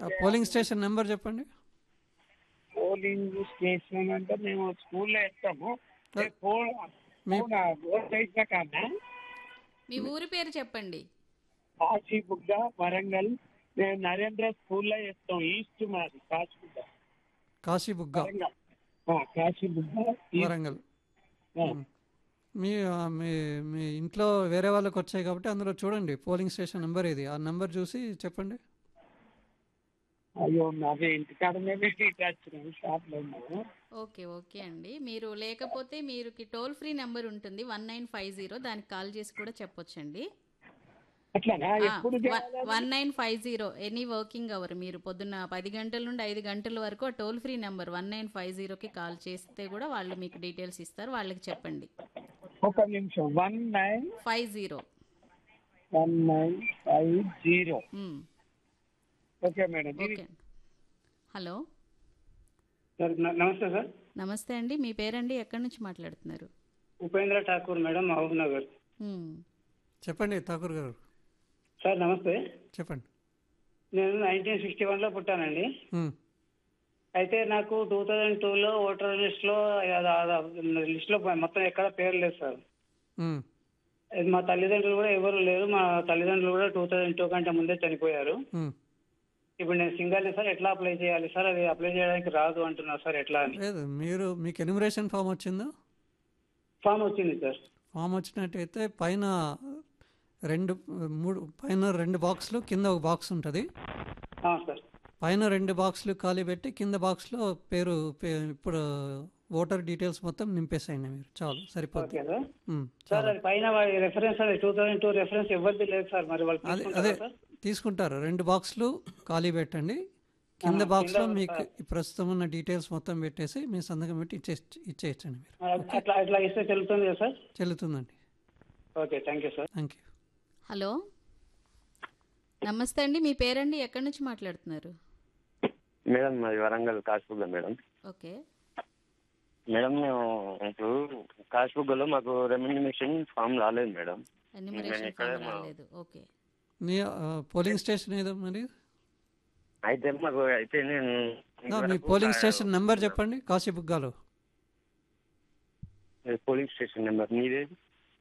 Polling station number చెప్పండి polling station అంటే మేము స్కూల్లో ఇస్తాము ఫోన్ మీ- ఓట్ వేసిన కాదా మీ ఊరి పేరు చెప్పండి కాశీబుగ్గ వరంగల్ మేము నరేంద్ర స్కూల్లో ఇస్తాం ఈస్ట్ మాది కాశీబుగ్గ కాశీబుగ్గ వరంగల్ ఆ, కాశీబుగ్గ ఈస్ట్. వరంగల్ ఆ, మీ ఆ, మీ మీ ఇంట్లో వేరే వాళ్ళకి వచ్చాయి కాబట్టి అందులో చూడండి పోలింగ్ స్టేషన్ నెంబర్ ఇది ఆ నెంబర్ చూసి చెప్పండి అయ్యో మాది ఇంటికాడనే పెట్టి వచ్చినాము షాప్లో ఉన్నాము ఓకే ఓకే అండి మీరు లేకపోతే మీరు టోల్ ఫ్రీ నెంబర్ ఉంటుంది వన్ నైన్ ఫైవ్ జీరో దానికి కాల్ చేసి కూడా చెప్పొచ్చండి అట్లానా ఎప్పుడు చేయాలి? One nine five zero any working hour మీరు పొద్దున్న పది గంటల నుండి ఐదు గంటల వరకు ఆ toll free number one nine five జీరోకి కాల్ చేస్తే కూడా వాళ్ళు మీకు డీటెయిల్స్ ఇస్తారు వాళ్ళకి చెప్పండి ఒక నిమిషం one nine five zero one nine five zero మ్మ్. ఓకే మేడం ఇది- ఓకే హలో సార్ న- నమస్తే సార్ నమస్తే అండి మీ పేరండి ఎక్కడి నుంచి మాట్లాడుతున్నారు ఉపేంద్ర ఠాకూర్ మేడం మహబూబ్ నగర్ మ్మ్. చెప్పండి ఠాకూర్ గారు సార్ నమస్తే చెప్పండి నేను నైన్టీన్ సిక్స్టీ వన్లో పుట్టానండి ఉమ్, అయితే నాకు టూ థౌజండ్ టూలో ఓటర్ లిస్ట్లో లిస్ట్లో మొత్తం ఎక్కడ పేరు లేదు సార్ ఉమ్, అది మా తల్లిదండ్రులు కూడా ఎవరు లేరు మా తల్లిదండ్రులు కూడా టూ థౌజండ్ టూ కంటే ముందే చనిపోయారు ఉమ్. ఇప్పుడు నేను సింగల్ సార్ ఎట్లా అప్లై చేయాలి సార్ అది అప్లై చేయడానికి రాదు అంటున్నారు సార్ ఎట్లా అని లేదు మీరు మీకు ఎనిమరేషన్ ఫామ్ వచ్చిందా ఫామ్ వచ్చింది సార్ ఫామ్ వచ్చినట్టయితే పైన రెండు మూడు పైన రెండు బాక్సులు కింద ఒక బాక్స్ ఉంటుంది ఆ, సార్ పైన రెండు బాక్సులు ఖాళీ పెట్టి కింద బాక్స్లో పేరు పే- ఇప్పుడు ఓటర్ డీటెయిల్స్ మొత్తం నింపేసేయండి మీరు చాలు సరిపోద్ది ఓకే సార్ ఉమ్, సార్ చాలు అది పైన రెఫరెన్స్ అది టూ థౌజండ్ టూ రెఫరెన్స్ ఎవరిది లేదు సార్ మరి వాళ్ళు అదే తీసుకుంటారా అదే సార్ తీసుకుంటారు రెండు బాక్సులు ఖాళీ పెట్టండి కింద బాక్స్లో మీకు ఈ ప్రస్తుతం ఉన్న డీటెయిల్స్ మొత్తం పెట్టేసి మీ సంతకం పెట్టి ఇచ్చే ఇచ్చేయచ్చండి మీరు అట్లా అట్లా ఇస్తే చెల్లుతుంది కదా సార్ చెల్లుతుందండి okay thank you sir thank you hello నమస్తే అండి మీ పేరండి ఎక్కడి నుంచి మాట్లాడుతున్నారు మేడం మాది Warangal Kasibugga madam okay madam మేము ఇప్పుడు కాశీబుగ్గలో మాకు రెమ్యూనిమేషన్ ఫామ్ రాలేదు మేడం ఎన్యూమరేషన్ ఇక్కడే ఫామ్ మా- రాలేదు ఓకే నీ ఆ, పోలింగ్ స్టేషన్ ఏదో మరి అయితే మాకు అయితే నేను నా, మీ పోలింగ్ స్టేషన్ నెంబర్ చెప్పండి కాశీబుగ్గాలో పోలింగ్ స్టేషన్ నెంబర్ మీదేది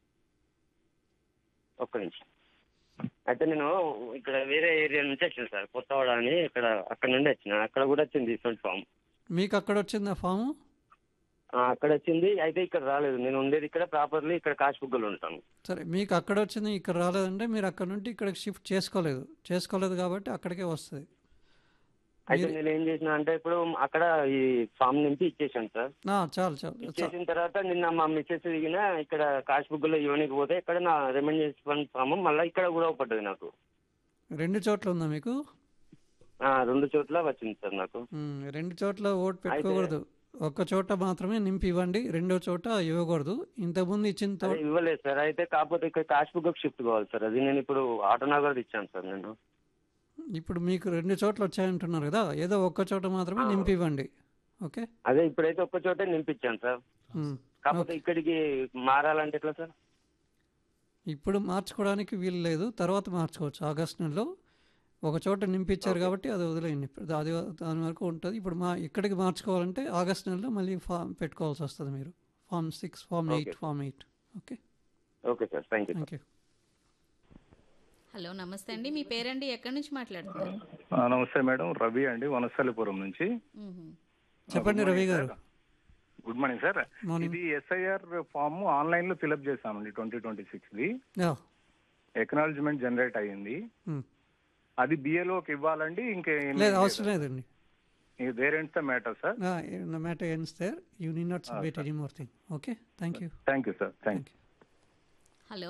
ఒక్క నిమిషం అయితే నేను ఇక్కడ వేరే ఏరియా నుంచి వచ్చాను సార్ కొత్తవాడ అని ఇక్కడ అక్కడ నుండి వచ్చిన అక్కడ కూడా వచ్చింది ఇటువంటి ఫామ్ మీకు అక్కడ వచ్చిందా ఫాము ఆ, అక్కడ వచ్చింది అయితే ఇక్కడ రాలేదు నేను ఉండేది ఇక్కడ ప్రాపర్లీ ఇక్కడ కాశీబుగ్గలో ఉంటాను సరే మీకు అక్కడ వచ్చింది ఇక్కడ రాలేదంటే మీరు అక్కడ నుండి ఇక్కడికి షిఫ్ట్ చేసుకోలేదు చేసుకోలేదు కాబట్టి అక్కడికే వస్తుంది అయితే నేను ఏం చేసిన అంటే ఇప్పుడు అక్కడ ఈ ఫామ్ నుంచి ఇచ్చేసాను సార్ నా, చాలు చాలు చాలు. చేసిన తర్వాత నిన్న మా మిస్సెస్ దిగిన ఇక్కడ కాశ్బుక్ లో ఇవ్వనికి పోతే ఇక్కడ నా రిమైండేషన్ ఫామ్ మళ్ళీ ఇక్కడ కూడా పడ్డది నాకు రెండు చోట్ల ఉందా మీకు ఆ, రెండు చోట్ల వచ్చింది సార్ నాకు ఉమ్, రెండు చోట్ల ఓటు పెట్టుకోకూడదు ఒక్క చోట మాత్రమే నింపి ఇవ్వండి రెండో చోట ఇవ్వకూడదు ఇంతకుముందు ఇచ్చిన తో అదే ఇవ్వలేదు సార్ అయితే కాకపోతే ఇక్కడ కాశ్బుక్ షిఫ్ట్ కావాలి సార్ అది నేను ఇప్పుడు ఆటోనగర్ ఇచ్చాను సార్ నేను ఇప్పుడు మీకు రెండు చోట్ల వచ్చాయంటున్నారు కదా ఏదో ఒక్క చోట మాత్రమే నింపి ఇవ్వండి ఓకే అదే ఇప్పుడైతే ఒక్క చోటే నింపించాను సార్ ఉమ్. కాకపోతే ఇక్కడికి మారాలంటే ఎట్లా సార్ ఇప్పుడు మార్చుకోవడానికి వీలు లేదు తర్వాత మార్చుకోవచ్చు ఆగస్ట్ నెలలో ఒక చోట నింపించారు కాబట్టి అది వదిలేయండి ఇప్పుడు అది దాని వరకు ఉంటుంది ఇప్పుడు మా ఇక్కడికి మార్చుకోవాలంటే ఆగస్ట్ నెలలో మళ్ళీ ఫామ్ పెట్టుకోవాల్సి వస్తుంది మీరు form six form eight form eight okay okay sir thank you thank you hello నమస్తే అండి మీ పేరండి ఎక్కడి నుంచి మాట్లాడుతున్నారు ఆ, నమస్తే మేడం రవి అండి వనస్థలిపురం నుంచి మ్మ్. చెప్పండి Ravi garu good morning sir morning ఇది ఎస్ఐఆర్ ఫామ్ ఆన్లైన్ లో ఫిల్అప్ చేశామండి twenty twenty six the yeah acknowledgement generate అయ్యింది ఉమ్. అది బిఏలోకి ఇవ్వాలండి ఇంకే లేదు అవసరం లేదండి there the matter sir no matter ends there you need not submit any more thing okay thank you thank you sir thank thank you hello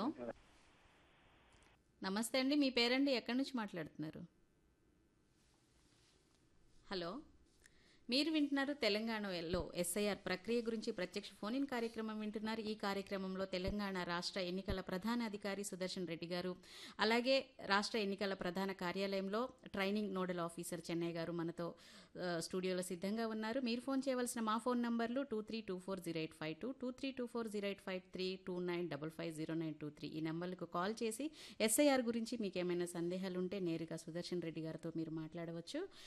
నమస్తే అండి మీ పేరండి ఎక్కడి నుంచి మాట్లాడుతున్నారు హలో మీరు వింటున్నారు తెలంగాణలో ఎస్ఐఆర్ ప్రక్రియ గురించి ప్రత్యక్ష ఫోన్ ఇన్ కార్యక్రమం వింటున్నారు ఈ కార్యక్రమంలో తెలంగాణ రాష్ట్ర ఎన్నికల ప్రధాన అధికారి సుదర్శన్ రెడ్డి గారు అలాగే రాష్ట్ర ఎన్నికల ప్రధాన కార్యాలయంలో ట్రైనింగ్ నోడల్ ఆఫీసర్ చెన్నై గారు మనతో ఆ, స్టూడియోలో సిద్ధంగా ఉన్నారు మీరు ఫోన్ చేయవలసిన మా ఫోన్ నంబర్లు two three two four zero eight five two two three two four zero eight five three two nine double five zero nine two three ఈ నెంబర్లకు కాల్ చేసి ఎస్ఐఆర్ గురించి మీకు ఏమైనా సందేహాలు ఉంటే నేరుగా సుదర్శన్ రెడ్డి గారితో మీరు మాట్లాడవచ్చు